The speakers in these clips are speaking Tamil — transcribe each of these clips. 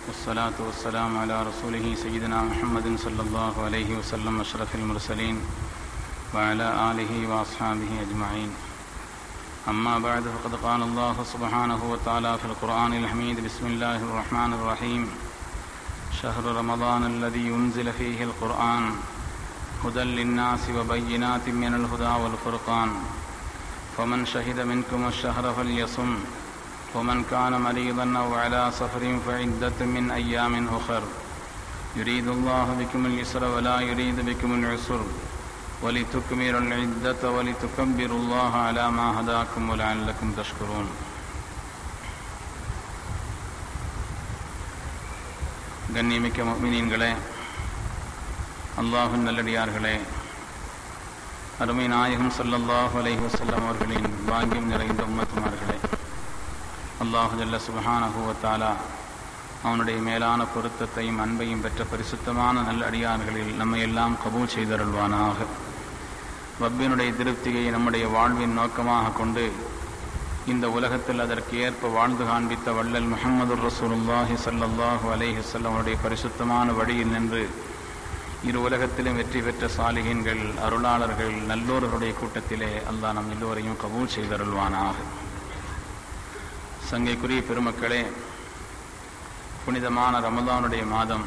والصلاة والسلام على رسوله سيدنا محمد صلى الله عليه وسلم أشرف المرسلين وعلى آله وأصحابه أجمعين أما بعد فقد قال الله سبحانه وتعالى في القرآن الحميد بسم الله الرحمن الرحيم شهر رمضان الذي أنزل فيه القرآن هدى للناس وبينات من الهدى والفرقان فمن شهد منكم الشهر فليصم ومن كان مريضا أو على سفر فعدة من أيام أخر يريد الله بكم اليسر ولا يريد بكم العسر ولتكملوا العدة ولتكبروا الله على ما هداكم ولعلكم تشكرون கண்ணியமிக்க முஃமினீன்களே அல்லாஹின் நல்லடியார்களே அருமை நாயகம் ஸல்லல்லாஹு அலைஹி வஸல்லம் அவர்களின் பாக்கியம் நிறைந்த உம்மத்துமார்களே அல்லாஹு ஜல்ல சுபஹானஹு வ தஆலா அவனுடைய மேலான பொருத்தத்தையும் அன்பையும் பெற்ற பரிசுத்தமான நல்ல அடியார்களில் நம்மை எல்லாம் கபூல் செய்தருள்வானாக ரப்பினுடைய திருப்தியை நம்முடைய வாழ்வின் நோக்கமாக கொண்டு இந்த உலகத்தில் அதற்கு ஏற்ப வாழ்ந்து காண்பித்த வள்ளல் முஹம்மது ரசூலுல்லாஹி ஸல்லல்லாஹு அலைஹி வஸல்லம் அவருடைய பரிசுத்தமான வழியில் நின்று இரு உலகத்திலும் வெற்றி பெற்ற சாலிகன்கள் அருளாளர்கள் நல்லோர்களுடைய கூட்டத்திலே அல்லாஹ் நம் எல்லோரையும் கபூல் செய்தருள்வானாக சங்கைக்குரிய பெருமக்களே புனிதமான ரமதானுடைய மாதம்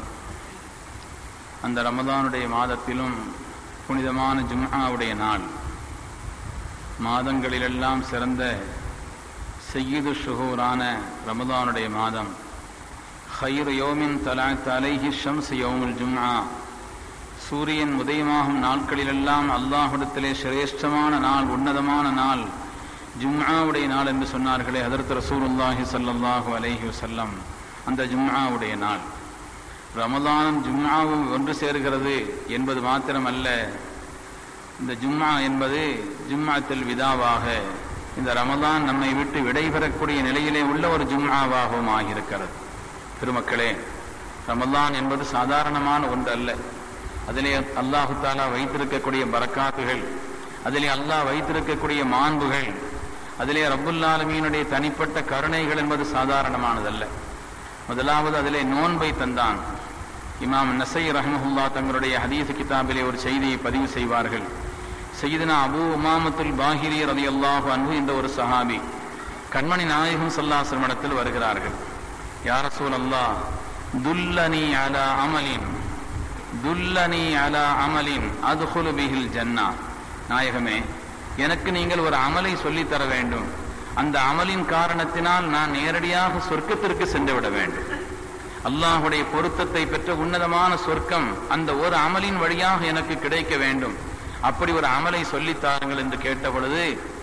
அந்த ரமதானுடைய மாதத்திலும் புனிதமான ஜும்ஆவுடைய நாள் மாதங்களிலெல்லாம் சிறந்த செய்யுது ஷுகூரான ரமதானுடைய மாதம் ஹைர் யோமின் தலா தலைஹி ஷம்ஸ் யோமுல் ஜும்ஆ சூரியன் உதயமாகும் நாட்களிலெல்லாம் அல்லாஹுடத்திலே சிரேஷ்டமான நாள் உன்னதமான நாள் ஜும்ஆவுடைய நாள் என்று சொன்னார்களே அதற்கு ரசூலுல்லாஹி ஸல்லல்லாஹு அலைஹி வஸல்லம் அந்த ஜும்ஆவுடைய நாள் ரமலானும் ஜும்ஆவும் ஒன்று சேர்கிறது என்பது மாத்திரமல்ல இந்த ஜும்ஆ என்பது ஜும்ஆத்தில் விதாவாக இந்த ரமலான் நம்மை விட்டு விடைபெறக்கூடிய நிலையிலே உள்ள ஒரு ஜும்ஆவாகவும் ஆகியிருக்கிறது பெருமக்களே ரமலான் என்பது சாதாரணமான ஒன்று அல்ல அதிலே அல்லாஹு தாலா வைத்திருக்கக்கூடிய பரக்காத்துகள் அதிலே அல்லாஹ் வைத்திருக்கக்கூடிய மாண்புகள் அதிலே ரப்புல்லாலமீனுடைய தனிப்பட்ட கருணைகள் என்பது சாதாரணமானதல்ல முதலாவது அதிலே நோன்பை தந்தான் இமாம் நசை ரஹமஹுல்லா தங்களுடைய ஹதீஸ் கிதாபிலே ஒரு செய்தியை பதிவு செய்வார்கள் செய்தினா அபு உமாமத்துல் பாஹிரி ரதி அல்லாஹு அன்பு என்ற ஒரு சஹாபி கண்மணி நாயகம் சல்லாசிரமணத்தில் வருகிறார்கள் யார சூல் அல்லா துல்லனி அலா அமலின் துல்லனி அலா அமலின் அதுகுலு பிஹில் ஜன்னா நாயகமே எனக்கு நீங்கள் ஒரு அமலை சொல்லித் தர வேண்டும் அந்த அமலின் காரணத்தினால் நான் நேரடியாக சொர்க்கத்திற்கு சென்று விட வேண்டும் அல்லாஹுடைய பொருத்தத்தை பெற்ற உன்னதமான சொர்க்கம் அந்த ஒரு அமலின் வழியாக எனக்கு கிடைக்க வேண்டும் அப்படி ஒரு அமலை சொல்லித்தாருங்கள் என்று கேட்ட பொழுது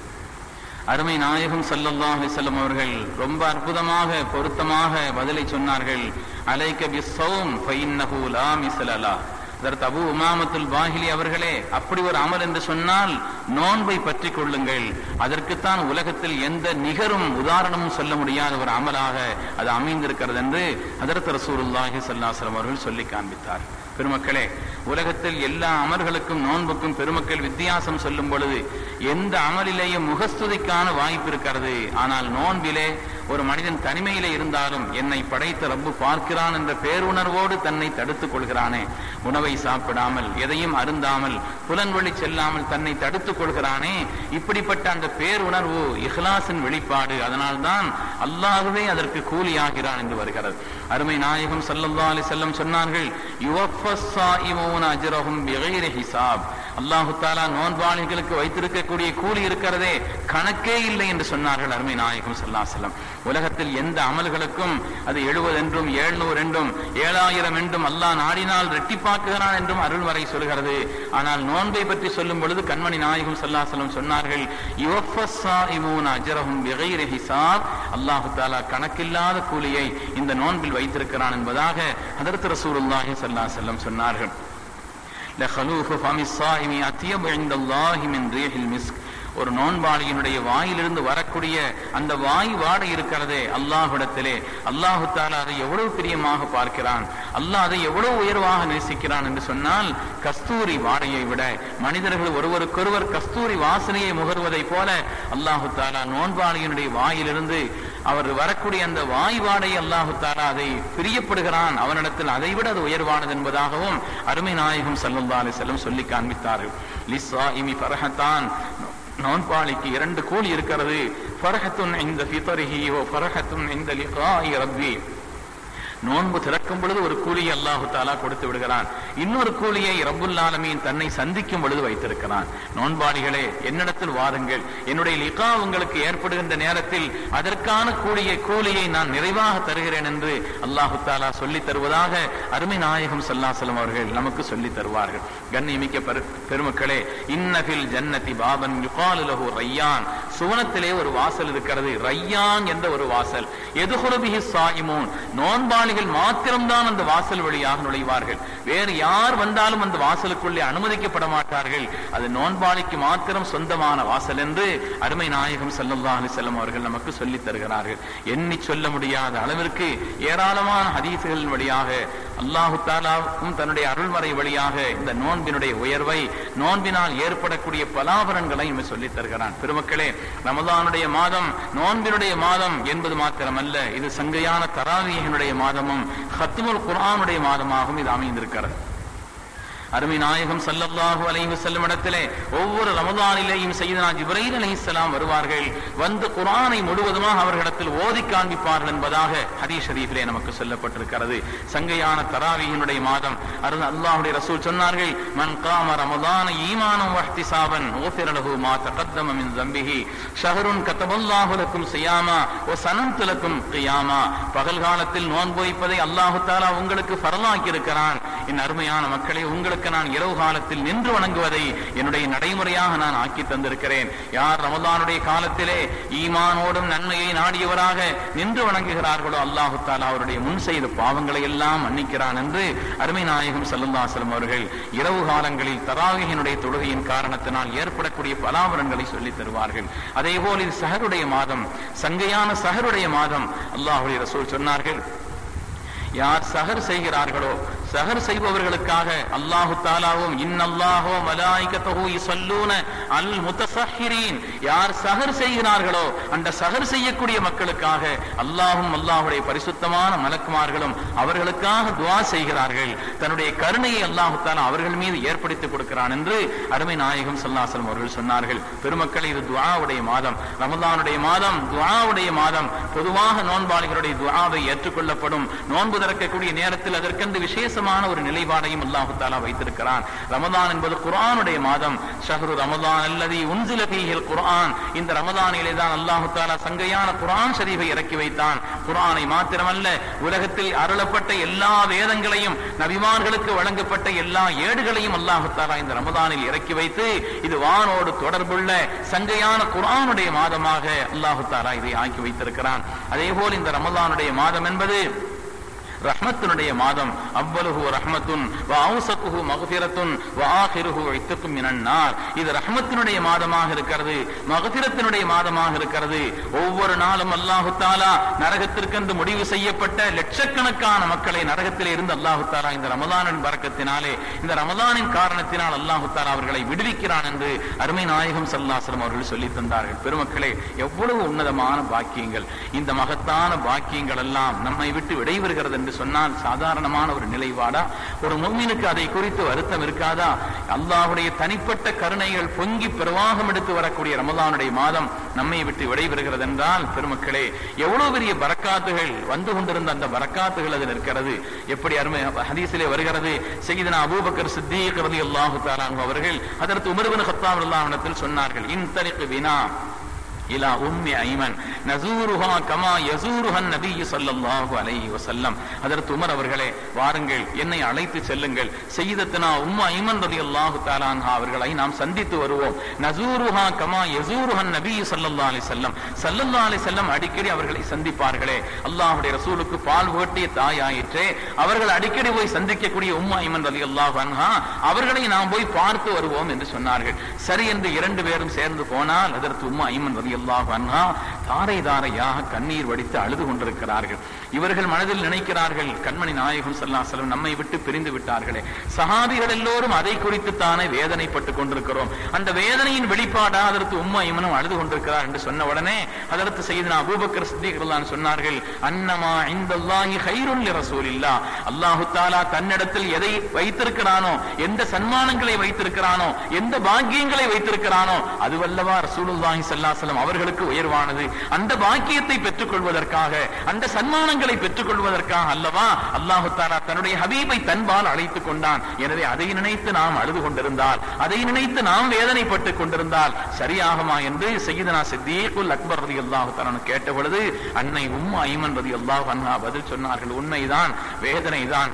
அருமை நாயகம் சல்லல்லாஹ் அலிசல்லம் அவர்கள் ரொம்ப அற்புதமாக பொருத்தமாக பதிலை சொன்னார்கள் அலைக்க பிஸ்ஸௌம் ஃபைன்னஹு லா மிஸ்லலா அதற்கு அபு உமாமத்துல் பாஹிலி அவர்களே அப்படி ஒரு அமல் என்று சொன்னால் நோன்பை பற்றி கொள்ளுங்கள் அதற்குத்தான் உலகத்தில் எந்த நிகரும் உதாரணமும் சொல்ல முடியாத ஒரு அமலாக அது அமைந்திருக்கிறது என்று அதற்கு ரசூலுல்லாஹி சல்லாஸ்லம் அவர்கள் சொல்லி காண்பித்தார் பெருமக்களே உலகத்தில் எல்லா அமர்களுக்கும் நோன்புக்கும் பெருமக்கள் வித்தியாசம் சொல்லும் பொழுது எந்த அமலிலேயும் முகஸ்துதிக்கான வாய்ப்பு இருக்கிறது ஆனால் நோன்பிலே ஒரு மனிதன் தனிமையிலே இருந்தாலும் என்னை படைத்த ரப்பு பார்க்கிறான் என்ற பேருணர்வோடு தன்னை தடுத்துக் கொள்கிறானே உணவை சாப்பிடாமல் எதையும் அருந்தாமல் புலன்வழி செல்லாமல் தன்னை தடுத்துக் கொள்கிறானே இப்படிப்பட்ட அந்த பேருணர்வு இஹ்லாசின் வெளிப்பாடு அதனால்தான் அல்லாகவே அதற்கு கூலியாகிறான் என்று வருகிறது அருமை நாயகம் சல்லல்லா அலி செல்லம் சொன்னார்கள் அல்லாஹு தாலா நோன்பாளிகளுக்கு வைத்திருக்கக்கூடிய கூலி இருக்கிறதே கணக்கே இல்லை என்று சொன்னார்கள் அருமை நாயகம் சல்லா செல்லம் உலகத்தில் எந்த அமல்களுக்கும் அது எழுபது என்றும் ஏழ்நூறு என்றும் ஏழாயிரம் என்றும் அல்லாஹ் நாடினால் ரெட்டிப்பாக்குகிறான் என்றும் அருள் வரை சொல்கிறது ஆனால் நோன்பை பற்றி சொல்லும் பொழுது கண்மணி நாயகம் சல்லா செல்லம் சொன்னார்கள் அல்லாஹு தாலா கணக்கில்லாத கூலியை இந்த நோன்பில் வைத்திருக்கிறான் என்பதாக அதற்கு ரசூலுல்லாஹி சல்லா செல்லம் சொன்னார்கள் لخلوف فم الصائم أطيب عند الله من ريح المسك ஒரு நோன்பாளியினுடைய வாயிலிருந்து வரக்கூடிய அந்த வாய் வாடை இருக்கிறதே அல்லாஹுடத்திலே அல்லாஹு தாலா அதை எவ்வளவு பிரியமாக பார்க்கிறான் அல்லாஹ் அதை எவ்வளவு உயர்வாக நேசிக்கிறான் என்று சொன்னால் கஸ்தூரி வாடையை விட மனிதர்கள் ஒருவருக்கொருவர் கஸ்தூரி வாசனையை முகர்வதைப் போல அல்லாஹு தாலா நோன்பாளியினுடைய வாயிலிருந்து அவர் வரக்கூடிய அந்த வாய்வாடை அல்லாஹு தாலா அதை பிரியப்படுகிறான் அவனிடத்தில் அதை விட அது உயர்வானது என்பதாகவும் அருமை நாயகம் சல்லல்லா அலி செல்லம் சொல்லி காண்பித்தார்கள் லிஸ்ஸா இமி பரஹத்தான் நோன்பாளிக்கு இரண்டு கூலி இருக்கிறது ஃபரஹத்துன் இந்த ஃபித்ரிஹி ஓ ஃபரஹத்துன் இந்த லிகாஇ ரப்பி நோன்பு திறக்கும் பொழுது ஒரு கூலியை அல்லாஹு தாலா கொடுத்து விடுகிறான் இன்னொரு கூலியை ரப்புல் ஆலமீன் தன்னை சந்திக்கும் பொழுது வைத்திருக்கிறான் நோன்பாளிகளே என்னிடத்தில் வாருங்கள் என்னுடைய லிகா உங்களுக்கு ஏற்படுகின்ற நேரத்தில் அதற்கான கூலியை கூலியை நான் நிறைவாக தருகிறேன் என்று அல்லாஹு தாலா சொல்லித் தருவதாக அருமை நாயகம் சல்லாசலம் அவர்கள் நமக்கு சொல்லித் தருவார்கள் கண்ணியமிக்க பெரு- பெருமக்களே இன்னபில் ஜன்னதி பாபன் யுகாலு லஹு ரையான் சுவனத்திலே ஒரு வாசல் இருக்கிறது ரையான் என்ற ஒரு வாசல் எதுகுலபிஹி சாயிமூன் நோன்பாளிகள் மாத்திரம்தான் அந்த வாசல் வழியாக நுழைவார்கள் வேறு யார் வந்தாலும் அந்த வாசலுக்குள்ளே அனுமதிக்கப்பட மாட்டார்கள் அது நோன்பாளிக்கு மாத்திரம் சொந்தமான வாசல் என்று அருமை நாயகம் ஸல்லல்லாஹு அலைஹி வஸல்லம் அவர்கள் நமக்கு சொல்லித் தருகிறார்கள் எண்ணி சொல்ல முடியாத அளவிற்கு ஏராளமான ஹதீசுகளின் வழியாக அல்லாஹு தாலாவும் தன்னுடைய அருள்மறை வழியாக இந்த நோன்பினுடைய உயர்வை நோன்பினால் ஏற்படக்கூடிய பலாபரன்களை இவன் சொல்லித் தருகிறான் பெருமக்களே ரமதானுடைய மாதம் நோன்பினுடைய மாதம் என்பது மாத்திரமல்ல இது சங்கையான தராவியனுடைய மாதமும் ஹத்துமுல் குர்ஆனுடைய மாதமாகவும் இது அமைந்திருக்கிறது அருமை நாயகம் ஸல்லல்லாஹு அலைஹி வஸல்லம் இடத்திலே ஒவ்வொரு ரமதானிலேயும் சையதனா ஜிப்ரீல் அலைஹிஸ்ஸலாம் வருவார்கள் வந்து குர்ஆனை முழுவதுமாக அவர்களிடத்தில் ஓதி காண்பிப்பார்கள் என்பதாக ஹதீஸ் ஷரீஃபிலே நமக்கு சொல்லப்பட்டிருக்கிறது சங்கையான தராவீஹினுடைய மாதம் அருள் அல்லாஹ்வுடைய ரசூல் சொன்னார்கள் மன் காம ரமதான ஈமானம் வஹ்திசாபன் ஊஃபிர லஹு மா தகத்தம மின் ذنبه ஷஹருன் கதபல்லாஹு லக்கும் சியாமா வ சனந்து லக்கும் கியாமா பகல் காலத்தில் நோன்பு வைப்பதை அல்லாஹு தஆலா உங்களுக்கு ஃபரலாக்கி இருக்கிறான் என் அருமையான மக்களை உங்களுக்கு நான் இரவு காலத்தில் நின்று வணங்குவதை என்னுடைய நடைமுறையாக நான் ஆக்கி தந்திருக்கிறேன் யார் ரமதானுடைய காலத்திலே ஈமானோடும் நன்மையை நாடியவராக நின்று வணங்குகிறார்களோ அல்லாஹு தாலா அவருடைய முன் செய்த பாவங்களை எல்லாம் மன்னிக்கிறான் என்று அருமை நாயகம் சல்லுல்லாசலம் அவர்கள் இரவு காலங்களில் தராவிகனுடைய தொழுகையின் காரணத்தினால் ஏற்படக்கூடிய பலாபரன்களை சொல்லித் தருவார்கள் அதே போல் இது சஹருடைய மாதம் சங்கையான சஹருடைய மாதம் அல்லாஹுடைய ரசூல் சொன்னார்கள் யார் சஹர் செய்கிறார்களோ சஹர் செய்பவர்களுக்காக அல்லாஹு தாலாவும் இன்னல்லாஹோ மலாய்கத்தஹு யுஸல்லூன அல் முத்தஸஹிரீன் யார் சஹர் செய்கிறார்களோ அந்த சஹர் செய்யக்கூடிய மக்களுக்காக அல்லாஹும் அல்லாஹுடைய பரிசுத்தமான மலக்குமார்களும் அவர்களுக்காக துஆ செய்கிறார்கள் தன்னுடைய கருணையை அல்லாஹு தாலா அவர்கள் மீது ஏற்படுத்தி கொடுக்கிறான் என்று அருமை நாயகம் ஸல்லல்லாஹு அவர்கள் சொன்னார்கள் பெருமக்கள் இது துஆவுடைய மாதம் ரமலானுடைய மாதம் துஆவுடைய மாதம் பொதுவாக நோன்பாளிகளுடைய துஆவை ஏற்றுக்கொள்ளப்படும் நோன்பு திறக்கக்கூடிய நேரத்தில் அதற்கென்று விசேஷமான ஒரு நிலைப்பாடையும் அல்லாஹு தாலா வைத்திருக்கிறான் ரமதான் என்பது குர்ஆனுடைய மாதம் ஷஹ்ரு ரமதான் அல்லது உன்சில ஃபீஹில் குர்ஆன் இந்த ரமதானிலே தான் அல்லாஹு தாலா சங்கையான குர்ஆன் ஷரீஃபை இறக்கி வைத்தான் குர்ஆனை மாத்திரமல்ல உலகத்தில் அருளப்பட்ட எல்லா வேதங்களையும் நபிமார்களுக்கு வழங்கப்பட்ட எல்லா ஏடுகளையும் அல்லாஹு தாலா இந்த ரமதானில் இறக்கி வைத்து இது வானோடு தொடர்புள்ள சங்கையான குர்ஆனுடைய மாதமாக அல்லாஹு தாலா இதை ஆக்கி வைத்திருக்கிறான் அதே போல் இந்த ரமதானுடைய மாதம் என்பது ரஹ்மத்தினுடைய மாதம் அவ்வலுஹு ரஹ்மத்துன் வ அவுசத்துஹு மகஃபிரத்துன் வ ஆஹிருஹு இத்துக்கும் மினன்னார் இது ரஹ்மத்தினுடைய மாதமாக இருக்கிறது மகஃபிரத்தினுடைய மாதமாக இருக்கிறது ஒவ்வொரு நாளும் அல்லாஹு தாலா நரகத்திற்கென்று முடிவு செய்யப்பட்ட லட்சக்கணக்கான மக்களை நரகத்திலே இருந்து அல்லாஹு தாலா இந்த ரமதானின் பறக்கத்தினாலே இந்த ரமதானின் காரணத்தினால் அல்லாஹு தாலா அவர்களை விடுவிக்கிறான் என்று அருமை நாயகம் சல்லாசலம் அவர்கள் சொல்லி தந்தார்கள் பெருமக்களே எவ்வளவு உன்னதமான பாக்கியங்கள் இந்த மகத்தான பாக்கியங்கள் எல்லாம் நம்மை விட்டு விடைபெறுகிறது என்று சொன்னால் சாதாரணமான ஒரு நிலைப்பாடா ஒரு முக்மீனுக்கு அதை குறித்து வருத்தம் இருக்காதா அல்லாஹ்வுடைய தனிப்பட்ட கருணைகள் பொங்கி பிரவாகம் எடுத்து வரக்கூடிய ரமலானுடைய மாதம் நம்மை விட்டு விடைபெறுகிறது என்றால் பெருமக்களே எவ்வளவு பெரிய பரக்காத்துகள் வந்து கொண்டிருந்த அந்த பரக்காத்துகள் அதில் இருக்கிறது எப்படி அருமை ஹதீஸிலே வருகிறது செய்தனா அபூபக்கர் சித்திக் ரலியல்லாஹு தஆலா அன்ஹு அவர்கள் அதற்கு உமர் இப்னு கத்தாப் ரலியல்லாஹு அன்ஹு இடத்தில் சொன்னார்கள் இன் தரிக் வினா இலா உம்மி ஐமன் நசூருஹா கமா யசூருஹன் நபி ஸல்லல்லாஹு அலைஹி வஸல்லம் அதற்கு உமர் அவர்களே வாருங்கள் என்னை அழைத்து செல்லுங்கள் செய்தத்தனா உம்மு ஐமன் ரலியல்லாஹு தஆலா அன்ஹா அவர்களை நாம் சந்தித்து வருவோம் நசூருஹா கமா யசூருஹன் நபி ஸல்லல்லாஹு அலைஹி வஸல்லம் ஸல்லல்லாஹு அலைஹி வஸல்லம் அடிக்கடி அவர்களை சந்திப்பார்களே அல்லாஹ்வுடைய ரசூலுக்கு பால் புகட்டிய தாயாயிற்றே அவர்கள் அடிக்கடி போய் சந்திக்கக்கூடிய உம்மு ஐமன் ரலியல்லாஹு அன்ஹா அவர்களை நாம் போய் பார்த்து வருவோம் என்று சொன்னார்கள் சரி என்று இரண்டு பேரும் சேர்ந்து போனால் அதற்கு உம்மு ஐமன் ரலியல்லாஹு அன்ஹா தாரை தாரையாக கண்ணீர் வடித்து அழுது கொண்டிருக்கிறார்கள் இவர்கள் மனதில் நினைக்கிறார்கள் கண்மணி நாயகம் சல்லாசலம் நம்மை விட்டு பிரிந்து விட்டார்களே சஹாபிகள் எல்லோரும் அதை குறித்து தானே வேதனைப்பட்டுக் கொண்டிருக்கிறோம் அந்த வேதனையின் வெளிப்பாடா அதற்கு உம்மா இமனும் அழுது கொண்டிருக்கிறார் என்று சொன்ன உடனே அதற்கு செய்து அபூபக்கர் சித்திகர்தான் சொன்னார்கள் அன்னமா இந்தல்லாஹி ஹைருல் ரசூலில்லா அல்லாஹு தாலா தன்னிடத்தில் எதை வைத்திருக்கிறானோ எந்த சன்மானங்களை வைத்திருக்கிறானோ எந்த பாக்கியங்களை வைத்திருக்கிறானோ அதுவல்லவா ரசூலுல்லாஹி ஸல்லல்லாஹு அவர்களுக்கு உயர்வானது அந்த பாக்கியத்தை பெற்றுக் கொள்வதற்காக அந்த சன்மானங்களை பெற்றுக் கொள்வதற்காக அல்லவா அல்லாஹு தாலா தன்னுடைய ஹபீபை தன்பால் அழைத்துக் கொண்டான் எனவே அதை நினைத்து நாம் அழுது கொண்டிருந்தால் அதை நினைத்து நாம் வேதனைப்பட்டுக் கொண்டிருந்தால் சரியாகுமா என்று செய்தனா சித்தீகுல் அக்பர் ரதி அல்லாஹு தாலானு கேட்ட பொழுது அன்னை உம்மா ஐமன் ரதி அல்லாஹ் அன்ஹா பதில் சொன்னார்கள் உண்மைதான் வேதனைதான்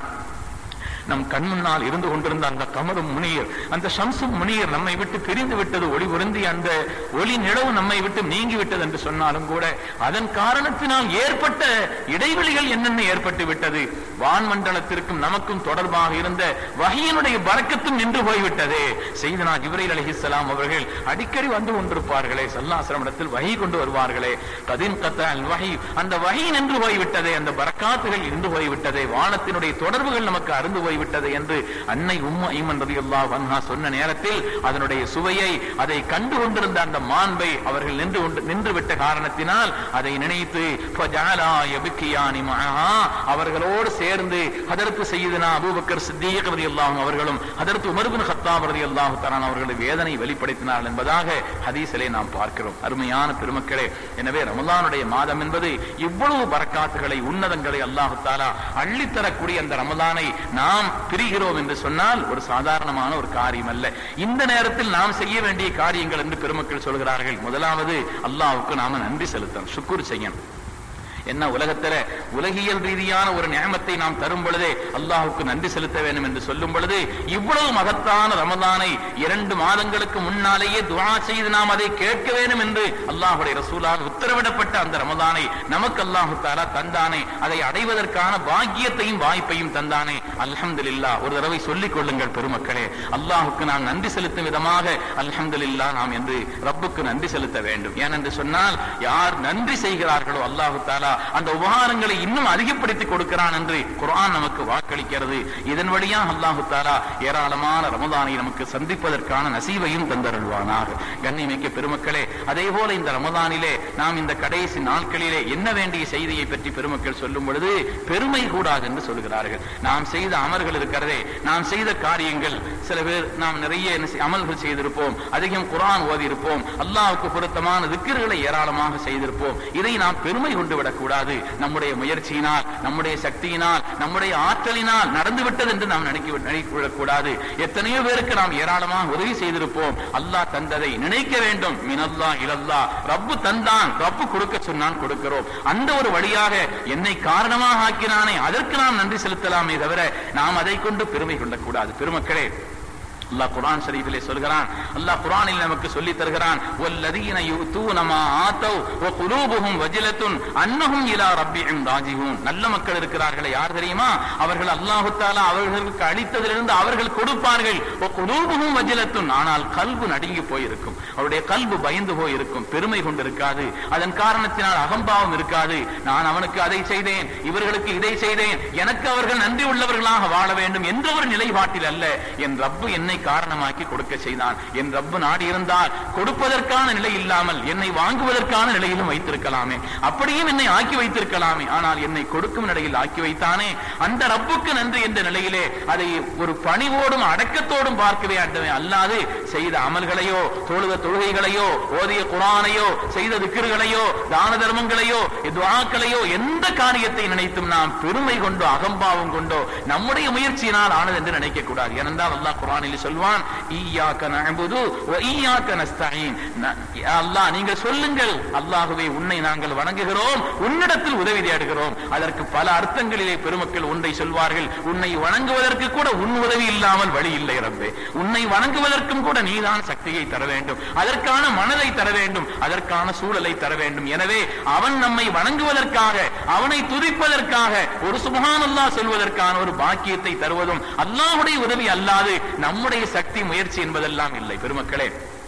நம் கண் முன்னால் இருந்து கொண்டிருந்த அந்த கமரும் முனியர் அந்த ஷம்சும் முனியர் நம்மை விட்டு பிரிந்து விட்டது ஒளி உருந்தி அந்த ஒளி நிலவு நம்மை விட்டு நீங்கி விட்டது என்று சொன்னாலும் கூட அதன் காரணத்தினால் ஏற்பட்ட இடைவெளிகள் என்னென்ன ஏற்பட்டு விட்டது வான்மண்டலத்திற்கும் நமக்கும் தொடர்பாக இருந்த வகையினுடைய பறக்கத்தும் நின்று போய்விட்டதே செய்தனா ஜிப்ரைல் அலிஹிஸ்லாம் அவர்கள் அடிக்கடி வந்து கொண்டிருப்பார்களே சல்லாசிரமிடத்தில் வகை கொண்டு வருவார்களே கதின் கத்தால் வகை அந்த வகை நின்று போய்விட்டதே அந்த பறக்காத்துகள் நின்று போய்விட்டதே வானத்தினுடைய தொடர்புகள் நமக்கு அருந்து போய்விட்டது என்று அன்னை உம்மா ஈமன் ரதியுல்லா வன்ஹா சொன்ன நேரத்தில் அதனுடைய சுவையை அதை கண்டு கொண்டிருந்த அந்த மாண்பை அவர்கள் நின்று கொண்டு நின்று விட்ட காரணத்தினால் அதை நினைத்து ஃபஜஅலா யப்கியானி மஅஹா அவர்களோடு சேர்ந்து ஹதரத்து சையதுனா அபூபக்கர் சித்தீக் ரலியல்லாஹு அவர்களும் ஹதரத்து உமர் இப்னு கத்தாப் ரலியல்லாஹு தஆலா அவர்களுடைய வேதனை வெளிப்படுத்தினார்கள் என்பதாக ஹதீஸிலே நாம் பார்க்கிறோம் அருமையான பெருமக்களே எனவே ரமலானுடைய மாதம் என்பது இவ்வளவு பரக்காத்துகளை உன்னதங்களை அல்லாஹு தாலா அள்ளித்தரக்கூடிய அந்த ரமலானை நாம் பிரிகிறோம் என்று சொன்னால் ஒரு சாதாரணமான ஒரு காரியம் அல்ல இந்த நேரத்தில் நாம் செய்ய வேண்டிய காரியங்கள் என்று பெருமக்கள் சொல்கிறார்கள் முதலாவது அல்லாஹ்வுக்கு நாம நன்றி செலுத்தணும் சுக்குர் செய்யணும் என்ன உலகத்துல உலகியல் ரீதியான ஒரு நியமத்தை நாம் தரும் பொழுதே அல்லாஹுக்கு நன்றி செலுத்த வேண்டும் என்று சொல்லும் பொழுது இவ்வளவு மகத்தான ரமதானை இரண்டு மாதங்களுக்கு முன்னாலேயே துவா செய்து நாம் அதை கேட்க வேண்டும் என்று அல்லாஹுடைய ரசூலால் உத்தரவிடப்பட்ட அந்த ரமதானை நமக்கு அல்லாஹு தாலா தந்தானே அதை அடைவதற்கான பாக்கியத்தையும் வாய்ப்பையும் தந்தானே அல்ஹம்துலில்லா ஒரு தடவை சொல்லிக் கொள்ளுங்கள் பெருமக்களே அல்லாஹுக்கு நாம் நன்றி செலுத்தும் விதமாக அல்ஹம்துலில்லா நாம் என்று ரப்புக்கு நன்றி செலுத்த வேண்டும் ஏனென்று சொன்னால் யார் நன்றி செய்கிறார்களோ அல்லாஹு தாலா அந்த உபகாரங்களை இன்னும் அதிகப்படுத்தி கொடுக்கிறான் என்று குர்ஆன் நமக்கு வாக்களிக்கிறது இதன் வழியா அல்லாஹு தாலா ஏராளமான ரமதானை நமக்கு சந்திப்பதற்கான நசீவையும் தந்தருள்வானாக கண்ணியமிக்க பெருமக்களே அதே போல இந்த ரமதானிலே நாம் இந்த கடைசி நாட்களிலே என்ன வேண்டிய செய்தியை பற்றி பெருமக்கள் சொல்லும் பொழுது பெருமை கூடாது என்று சொல்கிறார்கள் நாம் செய்த அமல்கள் இருக்கிறதே நாம் செய்த காரியங்கள் சில பேர் நாம் நிறைய என்ன செய்- அமல்கள் செய்திருப்போம் அதிகம் குர்ஆன் ஓதி இருப்போம் அல்லாஹ்வுக்கு பொருத்தமான திக்கிர்களை ஏராளமாக செய்திருப்போம் இதை நாம் பெருமை கொண்டு விடக்கூடாது நம்முடைய முயற்சியினால் நம்முடைய சக்தியினால் நம்முடைய ஆற்றலினால் நடந்துவிட்டது என்று நாம் நினைக்க நினைக்க கூடாது எத்தனையோ பேருக்கு நாம் ஏராளமாக உதவி செய்திருப்போம் அல்லாஹ் தந்ததை நினைக்க வேண்டும் மினல்லா இலல்லா ரப்பு தந்தான் ரப்பு கொடுக்க சொன்னான் கொடுக்கிறோம் அந்த ஒரு வழியாக என்னை காரணமாக ஆக்கினானே அதற்கு நாம் நன்றி செலுத்தலாமே தவிர நாம் அதை கொண்டு பெருமை கொள்ளக்கூடாது பெருமக்களே அல்லாஹ் குர்ஆன் ஷரீஃபிலே சொல்கிறான் அல்லாஹ் குர்ஆனில் நமக்கு சொல்லி தருகிறான் வல்லதீன யுத்தூன மா ஆத்தவ் வ குலூபுஹும் வஜிலத்துன் அன்னஹும் இலா ரப்பிஹிம் ராஜிஹூன் நல்ல மக்கள் இருக்கிறார்களே யார் தெரியுமா அவர்கள் அல்லாஹ் தஆலா அவர்களுக்கு அளித்ததிலிருந்து அவர்கள் கொடுப்பார்கள் வ குலூபுஹும் வஜிலத்துன் ஆனால் கல்பு நடுங்கி போயிருக்கும் அவருடைய கல்பு பயந்து போயிருக்கும் பெருமை கொண்டிருக்காது அதன் காரணத்தினால் அகம்பாவம் இருக்காது நான் அவனுக்கு அதை செய்தேன் இவர்களுக்கு இதை செய்தேன் எனக்கு அவர்கள் நன்றி உள்ளவர்களாக வாழ வேண்டும் என்ற ஒரு நிலைப்பாட்டில் அல்ல என் ரப்பு என்னை காரணமாக்கி கொடுக்க செய்தான் என் ரப்பு நாடி இருந்தால் கொடுப்பதற்கான நிலை இல்லாமல் என்னை வாங்குவதற்கான நிலையிலும் வைத்திருக்கலாமே அப்படியும் என்னை ஆக்கி வைத்திருக்கலாமே ஆனால் என்னை கொடுக்கும் நிலையில் ஆக்கி வைத்தானே அந்த ரப்புக்கு நன்றி என்ற நிலையிலே அதை ஒரு பணிவோடும் அடக்கத்தோடும் பார்க்கவே ஆண்டவே அல்லாது செய்த அமல்களையோ தொழுத தொழுகைகளையோ ஓதிய குரானையோ செய்த திக்கிர்களையோ தான தர்மங்களையோ துவாக்களையோ எந்த காரியத்தை நினைத்தும் நாம் பெருமை கொண்டோ அகம்பாவம் கொண்டோ நம்முடைய முயற்சியினால் ஆனது என்று நினைக்க கூடாது ஏனென்றால் அல்லாஹ் குரானில் சொல்வான் ஈயாக்க நஅபுது வ ஈயாக்க நஸ்தஈன் ந- யா அல்லாஹ் நீங்கள் சொல்லுங்கள் அல்லாஹ்வே உன்னை நாங்கள் வணங்குகிறோம் உன்னிடத்தில் உதவி தேடுகிறோம் அதற்கு பல அர்த்தங்களிலே பெருமக்கள் ஒன்றை சொல்வார்கள் உன்னை வணங்குவதற்கு கூட உன் உதவி இல்லாமல் வழி இல்லை ரப்பே உன்னை வணங்குவதற்கும் கூட நீதான் சக்தியை தர வேண்டும் அதற்கான மனதை தர வேண்டும் அதற்கான சூழலை தர வேண்டும் எனவே அவன் நம்மை வணங்குவதற்காக அவனை துதிப்பதற்காக ஒரு சுபஹானல்லாஹ் சொல்வதற்கான ஒரு பாக்கியத்தை தருவதும் அல்லாஹ்வுடைய உதவி அல்லாது நம்முடைய சக்தி முயற்சி என்பதெல்லாம் இல்லை பெருமக்களே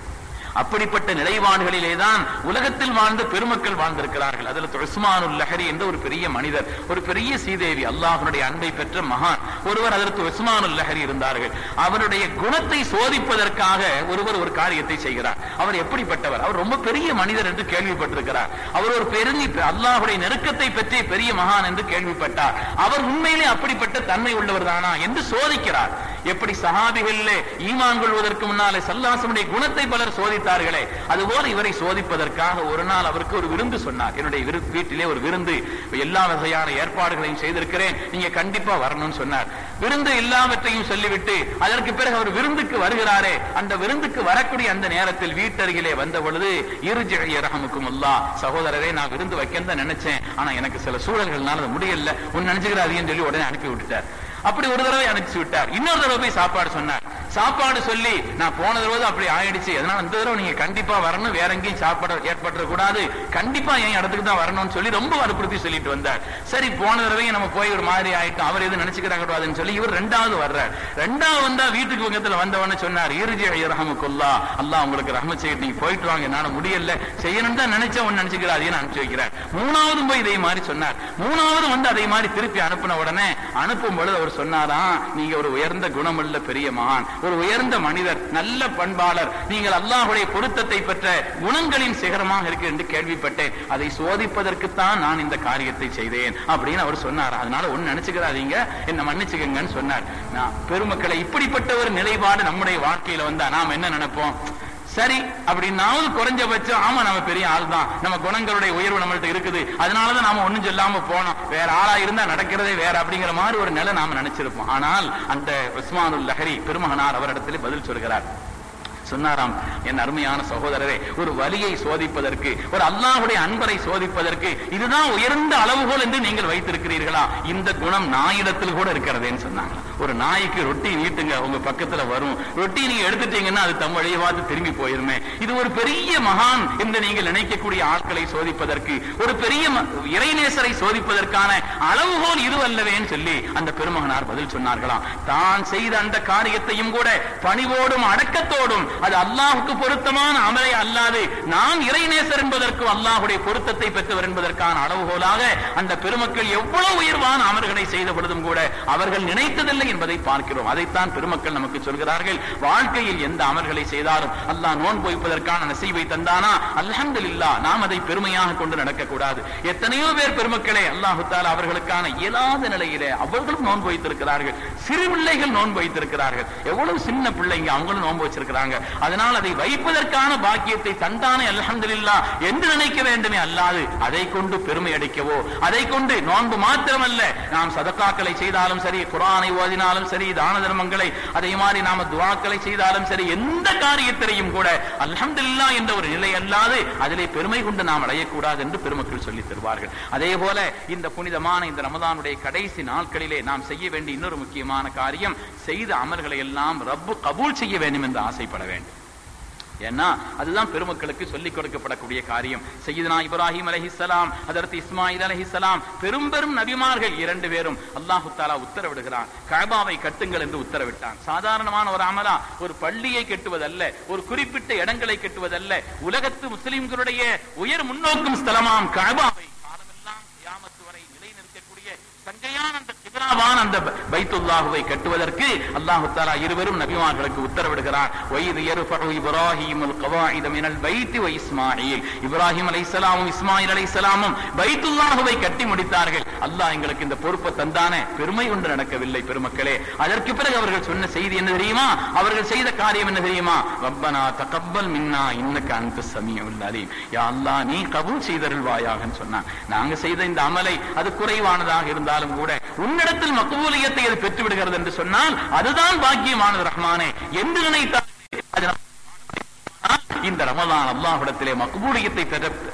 அப்படிப்பட்ட நிலைப்பாடுகளிலே தான் உலகத்தில் வாழ்ந்த பெருமக்கள் வாழ்ந்திருக்கிறார்கள் அதில் உஸ்மானுல் லஹரி என்ற ஒரு பெரிய மனிதர் ஒரு பெரிய சீதேவி அல்லாஹ்வுடைய அன்பை பெற்ற மகான் ஒருவர் அதற்கு உஸ்மானுல் லஹரி இருந்தார்கள் அவருடைய குணத்தை சோதிப்பதற்காக ஒருவர் ஒரு காரியத்தை செய்கிறார் அவர் எப்படிப்பட்டவர் அவர் ரொம்ப பெரிய மனிதர் என்று கேள்விப்பட்டிருக்கிறார் அவர் ஒரு பெருங்கி அல்லாஹ்வுடைய நெருக்கத்தை பற்றி பெரிய மகான் என்று கேள்விப்பட்டார் அவர் உண்மையிலே அப்படிப்பட்ட தன்மை உள்ளவர் தானா என்று சோதிக்கிறார் எப்படி சஹாபிகளிலே ஈமான் கொள்வதற்கு முன்னாலே சல்லாசமுடைய குணத்தை பலர் சோதித்தார்களே அதுபோல இவரை சோதிப்பதற்காக ஒரு நாள் அவருக்கு ஒரு விருந்து சொன்னார் என்னுடைய விரு- வீட்டிலே ஒரு விருந்து எல்லா வகையான ஏற்பாடுகளையும் செய்திருக்கிறேன் நீங்க கண்டிப்பா வரணும்னு சொன்னார் விருந்து எல்லாவற்றையும் சொல்லிவிட்டு அதற்கு பிறகு அவர் விருந்துக்கு வருகிறாரே அந்த விருந்துக்கு வரக்கூடிய அந்த நேரத்தில் வீட்டருகிலே வந்த பொழுது இருஜிய ரஹமுக்கும் அல்லா சகோதரரே நான் விருந்து வைக்கன்னு தான் நினைச்சேன் ஆனா எனக்கு சில சூழல்கள்னால அது முடியல உன் நினைச்சுக்கிறாதீங்கன்னு சொல்லி உடனே அனுப்பி விட்டுட்டார் அப்படி ஒரு தடவை அனுப்பிச்சு விட்டார் இன்னொரு தடவை போய் சாப்பாடு சொன்னார் சாப்பாடு சொல்லி நான் போன தடவை அப்படி ஆயிடுச்சு அதனால இந்த தடவை நீங்க கண்டிப்பா வரணும் வேற எங்கேயும் சாப்பாடு ஏற்பட்டுற கூடாது கண்டிப்பா என் இடத்துக்கு தான் வரணும்னு சொல்லி ரொம்ப வற்புறுத்தி சொல்லிட்டு வந்தார் சரி போன தடவையும் நம்ம போய் ஒரு மாதிரி ஆயிட்டோம் அவர் எதுவும் நினைச்சுக்கிறாங்க கூடாதுன்னு சொல்லி இவர் ரெண்டாவது வர்றார் ரெண்டாவது வந்தா வீட்டுக்கு பக்கத்துல வந்தவன சொன்னார் இருஜி ரஹமுக்குல்லா அல்லாஹ் உங்களுக்கு ரஹம செய்யிட்டு நீங்க போயிட்டு வாங்க என்னால முடியல செய்யணும் தான் நினைச்சேன் ஒன்னு நினைச்சுக்கிறாதீங்கன்னு அனுப்பிச்சு வைக்கிறார் மூணாவதும் போய் இதே மாதிரி சொன்னார் மூணாவது வந்து அதே மாதிரி திருப்பி அனுப்பின உடனே அனுப்பும் பொழுது அவர் சொன்னாராம் நீங்க ஒரு உயர்ந்த குணமுள்ள பெரிய மகான் ஒரு உயர்ந்த மனிதர் நல்ல பண்பாளர் நீங்கள் அல்லாஹுடைய பொருத்தத்தை பெற்ற குணங்களின் சிகரமாக இருக்கு என்று கேள்விப்பட்டேன் அதை சோதிப்பதற்குத்தான் நான் இந்த காரியத்தை செய்தேன் அப்படின்னு அவர் சொன்னார் அதனால ஒன்னு நினைச்சுக்கிறாதீங்க என்ன மன்னிச்சுக்கங்கன்னு சொன்னார் நான் பெருமக்களை இப்படிப்பட்ட ஒரு நிலைப்பாடு நம்முடைய வாழ்க்கையில வந்தா நாம் என்ன நினைப்போம் சரி அப்படின்னாவது குறைஞ்சபட்சம் ஆமா நம்ம பெரிய ஆள் தான் நம்ம குணங்களுடைய உயர்வு நம்மள்ட்ட இருக்குது அதனாலதான் நாம ஒண்ணும் சொல்லாம போனோம் வேற ஆளா இருந்தா நடக்கிறதே வேற அப்படிங்கிற மாதிரி ஒரு நிலை நாம நினைச்சிருப்போம் ஆனால் அந்த உஸ்மானுல் லஹரி பெருமகனார் அவரிடத்தில் பதில் சொல்கிறார் சொன்னாராம் என் அருமையான சகோதரரே ஒரு வலியை சோதிப்பதற்கு ஒரு அல்லாஹுடைய அன்பரை சோதிப்பதற்கு இதுதான் உயர்ந்த அளவுகோல் என்று நீங்கள் வைத்திருக்கிறீர்களா இந்த குணம் நாயிடத்தில் கூட இருக்கிறதேன்னு சொன்னாங்க ஒரு நாய்க்கு ரொட்டி நீட்டுங்க உங்க பக்கத்துல வரும் ரொட்டி நீங்க எடுத்துட்டீங்கன்னா அது தம் வழியை பார்த்து திரும்பி போயிருமே இது ஒரு பெரிய மகான் என்று நீங்கள் நினைக்கக்கூடிய ஆட்களை சோதிப்பதற்கு ஒரு பெரிய ம- இறைநேசரை சோதிப்பதற்கான அளவுகோல் இது அல்லவேன்னு சொல்லி அந்த பெருமகனார் பதில் சொன்னார்களாம் தான் செய்த அந்த காரியத்தையும் கூட பணிவோடும் அடக்கத்தோடும் அது அல்லாஹுக்கு பொருத்தமான அமலை அல்லாது நான் இறைநேசர் என்பதற்கும் அல்லாஹுடைய பொருத்தத்தை பெற்றவர் என்பதற்கான அளவுகோலாக அந்த பெருமக்கள் எவ்வளவு உயர்வான அமல்களை செய்த பொழுதும் கூட அவர்கள் நினைத்ததில்லை என்பதை பார்க்கிறோம் அதைத்தான் பெருமக்கள் நமக்கு சொல்கிறார்கள் வாழ்க்கையில் எந்த அமல்களை செய்தாலும் அல்லாஹ் நோன்பு வைப்பதற்கான நசீவை தந்தானா அல்ஹம்துலில்லாஹ் நாம் அதை பெருமையாக கொண்டு நடக்கக்கூடாது எத்தனையோ பேர் பெருமக்களே அல்லாஹு தாலா அவர்களுக்கான இயலாத நிலையிலே அவர்களும் நோன்பு வைத்திருக்கிறார்கள் சிறு பிள்ளைகள் நோன்பு வைத்திருக்கிறார்கள் எவ்வளவு சின்ன பிள்ளைங்க அவங்களும் நோன்பு வச்சிருக்கிறாங்க அதனால் அதை வைப்பதற்கான பாக்கியத்தை தந்தானே அல்ஹம்துலில்லாஹ் என்று நினைக்க வேண்டுமே அல்லாது அதை கொண்டு பெருமை அடிக்கவோ அதை கொண்டு நோன்பு மாத்திரமல்ல நாம் சதக்காக்களை செய்தாலும் சரி குரானை ஓதினாலும் சரி தான தர்மங்களை அதே மாதிரி நாம துவாக்களை செய்தாலும் சரி எந்த காரியத்திலையும் கூட அல்ஹம்துலில்லாஹ் என்ற ஒரு நிலை அல்லாது அதிலே பெருமை கொண்டு நாம் அடையக்கூடாது என்று பெருமக்கள் சொல்லி தருவார்கள் அதே போல இந்த புனிதமான இந்த ரமதானுடைய கடைசி நாட்களிலே நாம் செய்ய வேண்டிய இன்னொரு முக்கியமான காரியம் செய்த அமல்களை எல்லாம் ரப்பு கபூல் செய்ய வேண்டும் என்று ஆசைப்பட வேண்டும் ஏன்னா அதுதான் பெருமக்களுக்கு சொல்லிக் கொடுக்கப்படக்கூடிய காரியம் சையதுனா இப்ராஹிம் அலைஹிஸ்ஸலாம் அதற்கு இஸ்மாயில் அலைஹிஸ்ஸலாம் பெரும் பெரும் நபிமார்கள் இரண்டு பேரும் அல்லாஹு தாலா உத்தரவிடுகிறான் கஅபாவை கட்டுங்கள் என்று உத்தரவிட்டான் சாதாரணமான ஒரு அமலா ஒரு பள்ளியை கட்டுவதல்ல ஒரு குறிப்பிட்ட இடங்களை கட்டுவதல்ல உலகத்து முஸ்லிம்களுடைய உயர் முன்னோக்கும் ஸ்தலமாம் கஅபாவை காலமெல்லாம் கியாமத்து வரை நிலைநிற்கக்கூடிய சங்கையான அந்த கிபிலாவான அந்த ப- பைத்துல்லாஹுவை கட்டுவதற்கு அல்லாஹு தாலா இருவரும் நபிமார்களுக்கு உத்தரவிடுகிறார் வயது யர்ஃபஉ இப்ராஹீமுல் கவாயித மினல் பைத்தி வ இஸ்மாயில் இப்ராஹிம் அலைஹிஸ்ஸலாமும் இஸ்மாயில் அலைஹிஸ்ஸலாமும் பைத்துல்லாஹுவை கட்டி முடித்தார்கள் அல்லாஹ் எங்களுக்கு இந்த பொறுப்பை தந்தானே பெருமை கொண்டு நடக்கவில்லை பெருமக்களே அதற்கு பிறகு அவர்கள் சொன்ன செய்தி என்ன தெரியுமா அவர்கள் செய்த காரியம் என்ன தெரியுமா ரப்பனா தகப்பல் மின்னா இன்னக்க அந்த சமீஉல் அலீம் யா அல்லாஹ் நீ கபூல் செய்தருள்வாயாகன்னு சொன்னான் நாங்க செய்த இந்த அமலை அது குறைவானதாக இருந்தாலும் கூட உன்னிடத்தில் மக்பூலியத்தை அது பெற்று விடுகிறது என்று சொன்னால் அதுதான் பாக்கியமானது ரஹ்மானே என்று நினைத்தால் அது நம் இந்த ரமலான் அல்லாஹ்விடத்திலே மக்பூலியத்தை பெற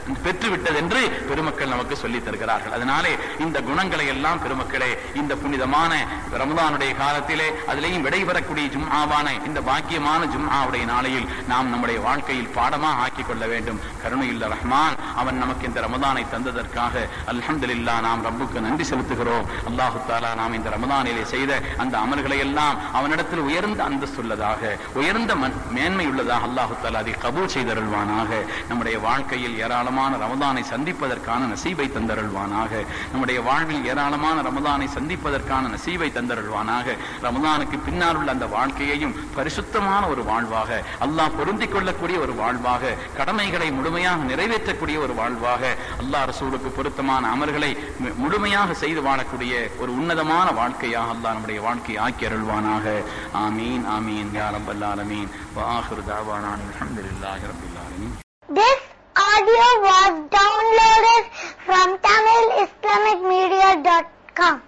பெற்றுவிட்டது என்று பெருமக்கள் நமக்கு சொல்லித் தருகிறார்கள் அதனாலே இந்த குணங்களை எல்லாம் பெருமக்களே இந்த புனிதமான ரமதானுடைய காலத்திலே அதிலேயும் விடைபெறக்கூடிய ஜும்ஆவான இந்த பாக்கியமான ஜும்ஆவுடைய நாளையில் நாம் நம்முடைய வாழ்க்கையில் பாடமாக ஆக்கிக் கொள்ள வேண்டும் கருணையுள்ள ரஹ்மான் அவன் நமக்கு இந்த ரமதானை தந்ததற்காக அல்ஹம்துலில்லாஹ் நாம் ரப்புக்கு நன்றி செலுத்துகிறோம் அல்லாஹு தாலா நாம் இந்த ரமதானிலே செய்த அந்த அமல்களை எல்லாம் அவனிடத்தில் உயர்ந்த அந்தஸ்துள்ளதாக உயர்ந்த மன்- மேன்மை உள்ளதாக அல்லாஹு தாலா அதை கபூல் செய்தருள்வானாக நம்முடைய வாழ்க்கையில் ஏராளமான ரமதானை சந்திப்பதற்கான நசீபை தந்தருள்வானாக நம்முடைய வாழ்வில் ஏராளமான ரமதானை சந்திப்பதற்கான நசீபை தந்தருள்வானாக ரமதானுக்கு பின்னால் உள்ள அந்த வாழ்க்கையையும் பரிசுத்தமான ஒரு வாழ்வாக அல்லாஹ் பொருந்திக் கொள்ளக்கூடிய ஒரு வாழ்வாக கடமைகளை முழுமையாக நிறைவேற்றக்கூடிய ஒரு வாழ்வாக அல்லாஹ் ரசூலுக்கு பொருத்தமான அமல்களை மு- முழுமையாக செய்து வாழக்கூடிய ஒரு உன்னதமான வாழ்க்கையாக அல்லாஹ் நம்முடைய வாழ்க்கையை ஆக்கி அருள்வானாக ஆமீன் ஆமீன் யா ரப்பல் ஆலமீன் வ ஆஹிரு தஅவானா அல்ஹம்துலில்லாஹி ரப்பில் ஆலமீன் This audio was downloaded from TamilIslamicMedia.com.